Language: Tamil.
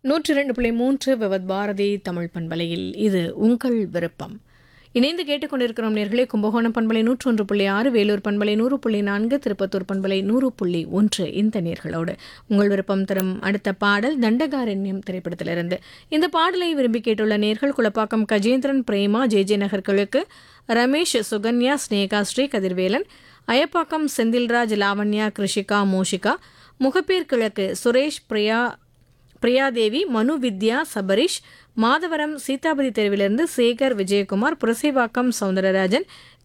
நூற்றி ரெண்டு புள்ளி மூன்று விவத் பாரதி தமிழ் பண்பலையில் இது உங்கள் விருப்பம் இணைந்து கேட்டுக்கொண்டிருக்கிறோம் நேர்களே கும்பகோணம் பண்பலை நூற்று ஒன்று புள்ளி ஆறு வேலூர் பண்பலை நூறு புள்ளி நான்கு திருப்பத்தூர் பண்பலை நூறு புள்ளி ஒன்று இந்த நேர்களோடு உங்கள் விருப்பம் தரும் அடுத்த பாடல் தண்டகாரண்யம் திரைப்படத்திலிருந்து இந்த பாடலை விரும்பி கேட்டுள்ள நேர்கள் குளப்பாக்கம் கஜேந்திரன் பிரேமா ஜே ஜே நகர் கிழக்கு ரமேஷ் சுகன்யா ஸ்னேகா ஸ்ரீ கதிர்வேலன் அயப்பாக்கம் செந்தில்ராஜ் லாவண்யா கிருஷிகா மூஷிகா முகப்பேர் கிழக்கு சுரேஷ் பிரியா பிரியாதேவி மனு வித்யா சபரிஷ் மாதவரம் சீதாபதி தெருவிலிருந்து சேகர் விஜயகுமார் புரசைவாக்கம் சவுந்தரராஜன்